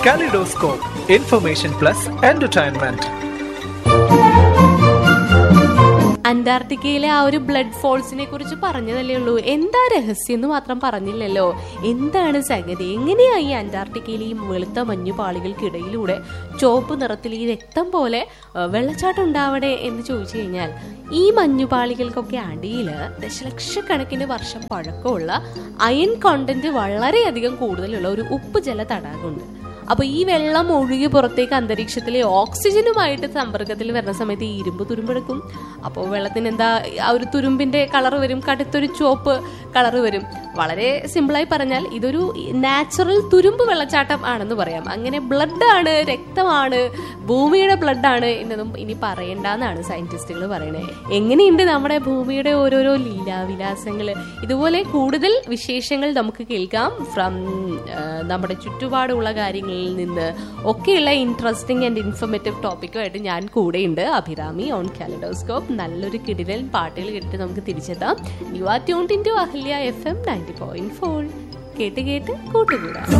Kaleidoscope, information plus entertainment. അന്റാർട്ടിക്കയിലെ ആ ഒരു ബ്ലഡ് ഫോൾസിനെ കുറിച്ച് പറഞ്ഞതല്ലേ ഉള്ളൂ എന്താ രഹസ്യം എന്ന് മാത്രം പറഞ്ഞില്ലല്ലോ എന്താണ് സംഗതി എങ്ങനെയാ ഈ അന്റാർട്ടിക്കയിലെ ഈ വെളുത്ത മഞ്ഞുപാളികൾക്കിടയിലൂടെ ചുവപ്പ് നിറത്തിൽ ഈ രക്തം പോലെ ആ, വെള്ളച്ചാട്ടം ഉണ്ടാവണേ എന്ന് ചോദിച്ചു കഴിഞ്ഞാൽ ഈ മഞ്ഞുപാളികൾക്കൊക്കെ അടിയിൽ ദശലക്ഷക്കണക്കിന് വർഷം പഴക്കമുള്ള അയൺ കോണ്ടന്റ് വളരെയധികം കൂടുതലുള്ള ഒരു ഉപ്പ് ജല തടാകമുണ്ട് അപ്പൊ ഈ വെള്ളം ഒഴുകി പുറത്തേക്ക് അന്തരീക്ഷത്തിലെ ഓക്സിജനുമായിട്ട് സമ്പർക്കത്തിൽ വരുന്ന സമയത്ത് ഈ ഇരുമ്പ് തുരുമ്പെടുക്കും അപ്പോൾ വെള്ളത്തിന് എന്താ ആ ഒരു തുരുമ്പിന്റെ കളർ വരും കടുത്തൊരു ചുവപ്പ് കളർ വരും വളരെ സിമ്പിളായി പറഞ്ഞാൽ ഇതൊരു നാച്ചുറൽ തുരുമ്പ് വെള്ളച്ചാട്ടം ആണെന്ന് പറയാം അങ്ങനെ ബ്ലഡ് ആണ് രക്തമാണ് ഭൂമിയുടെ ബ്ലഡ് ആണ് എന്നതും ഇനി പറയണ്ടെന്നാണ് സയന്റിസ്റ്റുകൾ പറയണേ എങ്ങനെയുണ്ട് നമ്മുടെ ഭൂമിയുടെ ഓരോരോ ലീലാവിലാസങ്ങൾ ഇതുപോലെ കൂടുതൽ വിശേഷങ്ങൾ നമുക്ക് കേൾക്കാം ഫ്രം നമ്മുടെ ചുറ്റുപാടുള്ള കാര്യങ്ങളിൽ നിന്ന് ഒക്കെയുള്ള ഇൻട്രസ്റ്റിംഗ് ആൻഡ് ഇൻഫർമേറ്റീവ് ടോപ്പിക്കുമായിട്ട് ഞാൻ കൂടെയുണ്ട് അഭിരാമി ഓൺ കാലഡോസ്കോപ്പ് നല്ലൊരു കിടിലൻ പാട്ടുകൾ കേട്ടിട്ട് നമുക്ക് തിരിച്ചെത്താം you are tune in to Ahalya F M ninety point four കേട്ട് കേട്ട് കൂട്ടുകൂടാം